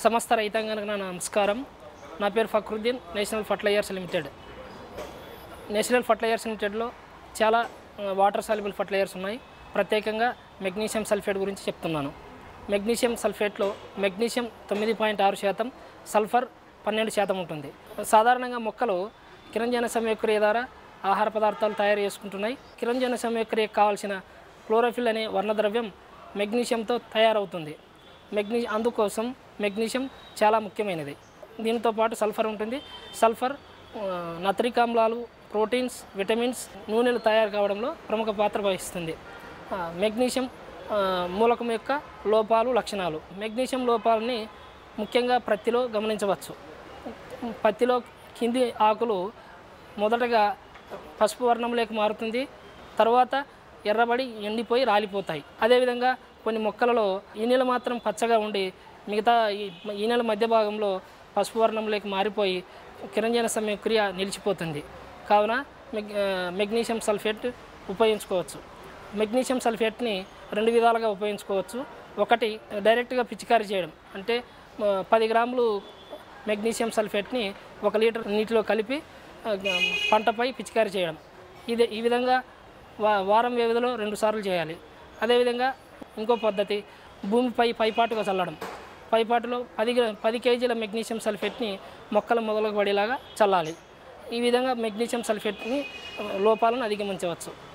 సమస్త రైతాంగానికి నా నమస్కారం నా పేరు Fakruddin national fertilizers limited national fertilizers లిమిటెడ్లో చాలా ఆ, వాటర్ సాల్యుబుల్ ఫర్టిలైజర్స్ ఉన్నాయి ప్రత్యేకంగా మెగ్నీషియం సల్ఫేట్ గురించి చెప్తున్నాను మెగ్నీషియం సల్ఫేట్లో మెగ్నీషియం తొమ్మిది పాయింట్ ఆరు శాతం సల్ఫర్ పన్నెండు శాతం ఉంటుంది సాధారణంగా మొక్కలు కిరంజన సమయక్రియ ద్వారా ఆహార పదార్థాలు తయారు చేసుకుంటున్నాయి కిరంజన సమయక్రియకు కావాల్సిన క్లోరోఫిల్ అనే వర్ణద్రవ్యం మెగ్నీషియంతో తయారవుతుంది మెగ్నీ అందుకోసం మెగ్నీషియం చాలా ముఖ్యమైనది దీనితో పాటు సల్ఫర్ ఉంటుంది సల్ఫర్ ఆ, నత్రిక ఆమ్లాలు ప్రోటీన్స్ విటమిన్స్ నూనెలు తయారు కావడంలో ప్రముఖ పాత్ర వహిస్తుంది ఆ, మెగ్నీషియం ఆ, మూలకం యొక్క లోపాలు లక్షణాలు మెగ్నీషియం లోపాలని ముఖ్యంగా ప్రత్తిలో గమనించవచ్చు పత్తిలో కింది ఆకులు మొదటగా పసుపు వర్ణంలోకి మారుతుంది తర్వాత ఎర్రబడి ఎండిపోయి రాలిపోతాయి అదేవిధంగా కొన్ని మొక్కలలో ఈనెలు మాత్రం పచ్చగా ఉండి మిగతా ఈ ఈనెల మధ్య భాగంలో పసుపు వర్ణంలోకి మారిపోయి కిరంజన సమయక్రియ నిలిచిపోతుంది కావున మెగ్ ఆ, మెగ్నీషియం సల్ఫేట్ ఉపయోగించుకోవచ్చు మెగ్నీషియం సల్ఫేట్ని రెండు విధాలుగా ఉపయోగించుకోవచ్చు ఒకటి డైరెక్ట్గా పిచికారీ చేయడం అంటే ఆ, పది గ్రాములు మెగ్నీషియం సల్ఫేట్ని ఒక లీటర్ నీటిలో కలిపి ఆ, గ- పంటపై పిచికారీ చేయడం ఇది ఈ విధంగా వా వారం వ్యవధిలో రెండు సార్లు చేయాలి అదేవిధంగా ఇంకో పద్ధతి భూమిపై పైపాటుగా చల్లడం పైపాటులో పది గ్రా- పది కేజీల మెగ్నీషియం సల్ఫేట్ని మొక్కల మొదలకు పడేలాగా చల్లాలి ఈ విధంగా మెగ్నీషియం సల్ఫేట్ని ఆ, లోపాలను అధిగమించవచ్చు